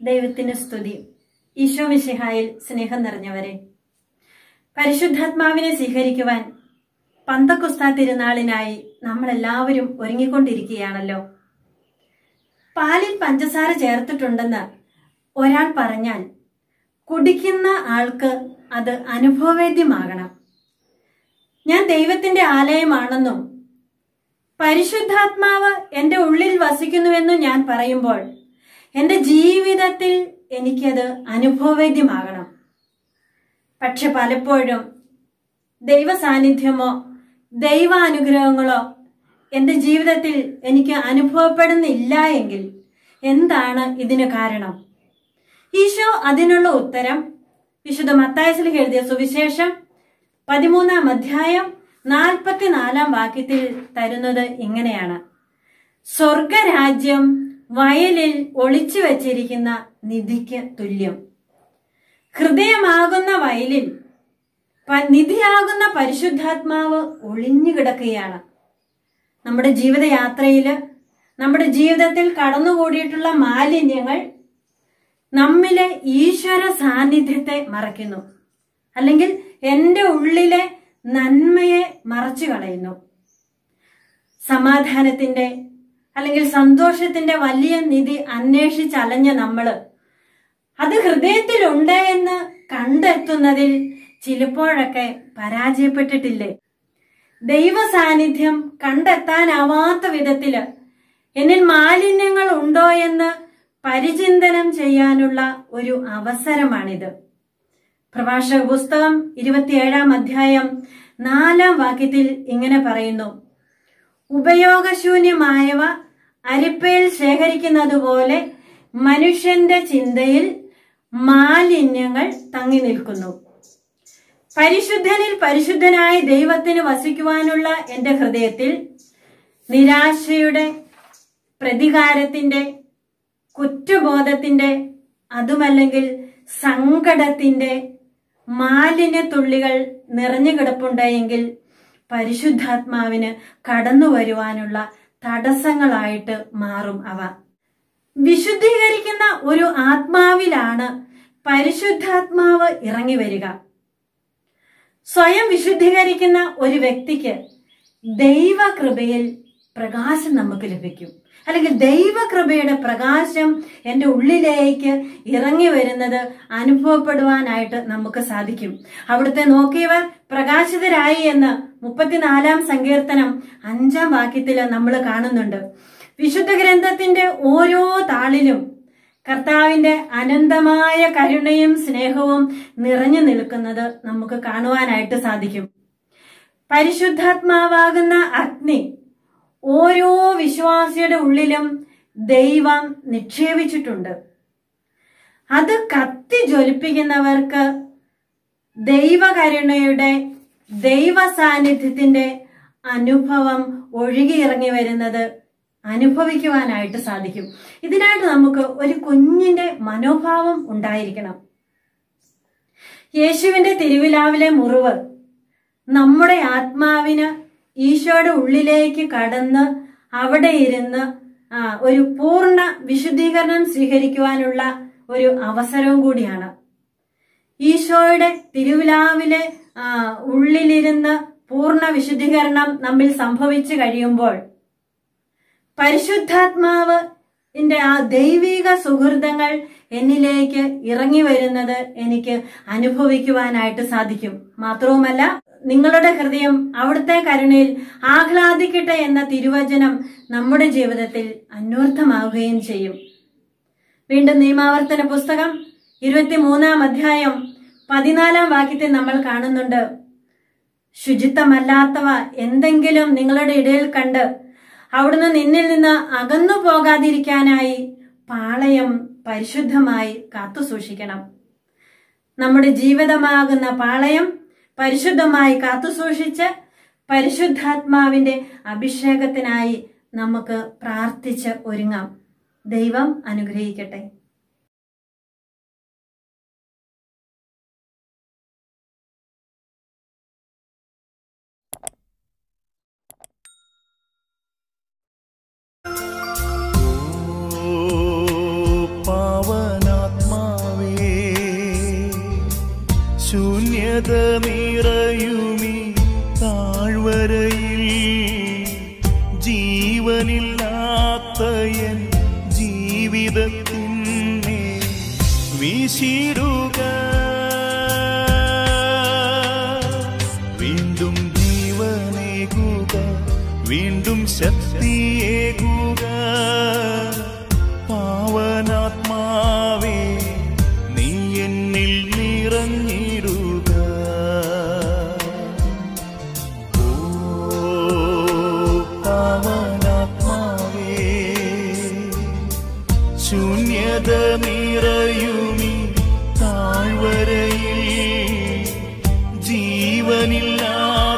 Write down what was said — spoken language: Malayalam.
ദൈവത്തിന് സ്തുതി ഈശോ മിശിഹായിൽ സ്നേഹം നിറഞ്ഞവരെ പരിശുദ്ധാത്മാവിനെ സ്വീകരിക്കുവാൻ പന്തക്കുസ്ത തിരുനാളിനായി നമ്മളെല്ലാവരും ഒരുങ്ങിക്കൊണ്ടിരിക്കുകയാണല്ലോ പാലിൽ പഞ്ചസാര ചേർത്തിട്ടുണ്ടെന്ന് ഒരാൾ പറഞ്ഞാൽ കുടിക്കുന്ന ആൾക്ക് അത് അനുഭവവേദ്യമാകണം ഞാൻ ദൈവത്തിന്റെ ആലയമാണെന്നും പരിശുദ്ധാത്മാവ് എന്റെ ഉള്ളിൽ വസിക്കുന്നുവെന്നും ഞാൻ പറയുമ്പോൾ എന്റെ ജീവിതത്തിൽ എനിക്കത് അനുഭവവേദ്യമാകണം പക്ഷെ പലപ്പോഴും ദൈവ സാന്നിധ്യമോ ദൈവാനുഗ്രഹങ്ങളോ എന്റെ ജീവിതത്തിൽ എനിക്ക് അനുഭവപ്പെടുന്നില്ല എങ്കിൽ എന്താണ് ഇതിന് കാരണം ഈശോ അതിനുള്ള ഉത്തരം വിശുദ്ധ മത്തായസിൽ എഴുതിയ സുവിശേഷം പതിമൂന്നാം അധ്യായം നാൽപ്പത്തിനാലാം വാക്യത്തിൽ തരുന്നത് ഇങ്ങനെയാണ് സ്വർഗരാജ്യം വയലിൽ ഒളിച്ചു വച്ചിരിക്കുന്ന നിധിക്ക് തുല്യം ഹൃദയമാകുന്ന വയലിൽ പ- നിധിയാകുന്ന പരിശുദ്ധാത്മാവ് ഒളിഞ്ഞു കിടക്കുകയാണ് നമ്മുടെ ജീവിതയാത്രയില് നമ്മുടെ ജീവിതത്തിൽ കടന്നുകൂടിയിട്ടുള്ള മാലിന്യങ്ങൾ നമ്മിലെ ഈശ്വര സാന്നിധ്യത്തെ മറയ്ക്കുന്നു അല്ലെങ്കിൽ എൻ്റെ ഉള്ളിലെ നന്മയെ മറച്ചു കളയുന്നു സമാധാനത്തിന്റെ അല്ലെങ്കിൽ സന്തോഷത്തിന്റെ വലിയ നിധി അന്വേഷിച്ചലഞ്ഞ നമ്മള് അത് ഹൃദയത്തിലുണ്ട് എന്ന് കണ്ടെത്തുന്നതിൽ ചിലപ്പോഴൊക്കെ പരാജയപ്പെട്ടിട്ടില്ലേ ദൈവ സാന്നിധ്യം കണ്ടെത്താനാവാത്ത വിധത്തില് എന്നിൽ മാലിന്യങ്ങൾ ഉണ്ടോ എന്ന് പരിചിന്തനം ചെയ്യാനുള്ള ഒരു അവസരമാണിത് പ്രഭാഷക പുസ്തകം ഇരുപത്തിയേഴാം അധ്യായം നാലാം വാക്യത്തിൽ ഇങ്ങനെ പറയുന്നു ഉപയോഗശൂന്യമായവ അരിപ്പയിൽ ശേഖരിക്കുന്നത് പോലെ മനുഷ്യന്റെ ചിന്തയിൽ മാലിന്യങ്ങൾ തങ്ങി നിൽക്കുന്നു പരിശുദ്ധനിൽ പരിശുദ്ധനായ ദൈവത്തിന് വസിക്കുവാനുള്ള എന്റെ ഹൃദയത്തിൽ നിരാശയുടെ പ്രതികാരത്തിന്റെ കുറ്റബോധത്തിന്റെ അതുമല്ലെങ്കിൽ സങ്കടത്തിന്റെ മാലിന്യത്തുള്ളികൾ നിറഞ്ഞു കിടപ്പുണ്ടെങ്കിൽ പരിശുദ്ധാത്മാവിന് കടന്നു വരുവാനുള്ള തടസ്സങ്ങളായിട്ട് മാറും അവ വിശുദ്ധീകരിക്കുന്ന ഒരു ആത്മാവിലാണ് പരിശുദ്ധാത്മാവ് ഇറങ്ങി വരിക സ്വയം വിശുദ്ധീകരിക്കുന്ന ഒരു വ്യക്തിക്ക് ദൈവകൃപയിൽ പ്രകാശം നമുക്ക് ലഭിക്കും അല്ലെങ്കിൽ ദൈവകൃപയുടെ പ്രകാശം എൻ്റെ ഉള്ളിലേക്ക് ഇറങ്ങി വരുന്നത് അനുഭവപ്പെടുവാനായിട്ട് നമുക്ക് സാധിക്കും അവിടുത്തെ നോക്കിയവർ പ്രകാശിതരായി എന്ന് മുപ്പത്തിനാലാം സങ്കീർത്തനം അഞ്ചാം വാക്യത്തില് നമ്മൾ കാണുന്നുണ്ട് വിശുദ്ധ ഗ്രന്ഥത്തിന്റെ ഓരോ താളിലും കർത്താവിന്റെ അനന്തമായ കരുണയും സ്നേഹവും നിറഞ്ഞു നിൽക്കുന്നത് നമുക്ക് കാണുവാനായിട്ട് സാധിക്കും പരിശുദ്ധാത്മാവാകുന്ന അഗ്നി ഓരോ വിശ്വാസിയുടെ ഉള്ളിലും ദൈവം നിക്ഷേപിച്ചിട്ടുണ്ട് അത് കത്തി ജ്വലിപ്പിക്കുന്നവർക്ക് ദൈവകരുണയുടെ ദൈവ സാന്നിധ്യത്തിന്റെ അനുഭവം ഒഴുകിയിറങ്ങി വരുന്നത് അനുഭവിക്കുവാനായിട്ട് സാധിക്കും ഇതിനായിട്ട് നമുക്ക് ഒരു കുഞ്ഞിന്റെ മനോഭാവം ഉണ്ടായിരിക്കണം യേശുവിന്റെ തിരുവിലാവിലെ മുറിവ് നമ്മുടെ ആത്മാവിന് ഈശോയുടെ ഉള്ളിലേക്ക് കടന്ന് അവിടെ ഇരുന്ന് ആ, ഒരു പൂർണ്ണ വിശുദ്ധീകരണം സ്വീകരിക്കുവാനുള്ള ഒരു അവസരവും കൂടിയാണ് ഈശോയുടെ തിരുവിലാവിലെ ആ, ഉള്ളിലിരുന്ന് പൂർണ്ണ വിശുദ്ധീകരണം നമ്മിൽ സംഭവിച്ചു കഴിയുമ്പോൾ പരിശുദ്ധാത്മാവ് ന്റെ ആ ദൈവിക സുഹൃതങ്ങൾ എന്നിലേക്ക് ഇറങ്ങി വരുന്നത് എനിക്ക് അനുഭവിക്കുവാനായിട്ട് സാധിക്കും മാത്രവുമല്ല നിങ്ങളുടെ ഹൃദയം അവിടുത്തെ കരുണയിൽ ആഹ്ലാദിക്കട്ടെ എന്ന തിരുവചനം നമ്മുടെ ജീവിതത്തിൽ അന്വർത്ഥമാവുകയും ചെയ്യും വീണ്ടും നിയമാവർത്തന പുസ്തകം ഇരുപത്തിമൂന്നാം അധ്യായം പതിനാലാം വാക്യത്തിൽ നമ്മൾ കാണുന്നുണ്ട് ശുചിത്വമല്ലാത്തവ എന്തെങ്കിലും നിങ്ങളുടെ ഇടയിൽ കണ്ട് അവിടുന്ന് നിന്നിൽ നിന്ന് അകന്നു പോകാതിരിക്കാനായി പാളയം പരിശുദ്ധമായി കാത്തു സൂക്ഷിക്കണം നമ്മുടെ ജീവിതമാകുന്ന പാളയം പരിശുദ്ധമായി കാത്തു സൂക്ഷിച്ച് പരിശുദ്ധാത്മാവിന്റെ അഭിഷേകത്തിനായി നമുക്ക് പ്രാർത്ഥിച്ച് ഒരുങ്ങാം ദൈവം അനുഗ്രഹിക്കട്ടെ പാവനാ ശൂന്യത നിറയുമീ താഴ്വരയിൽ ജീവനില്ലാത്ത എൻ ജീവിതത്തിനെ വീശിടുക വീണ്ടും ജീവനേകുക വീണ്ടും ശക്തിയേകുക പാവനാത്മാവേ നീ എന്നിൽ നിറഞ്ഞിടുക ഓ പാവനാത്മാവേ ശൂന്യത നിറയുമീ താഴ്വരയിൽ ജീവനില്ലാത്ത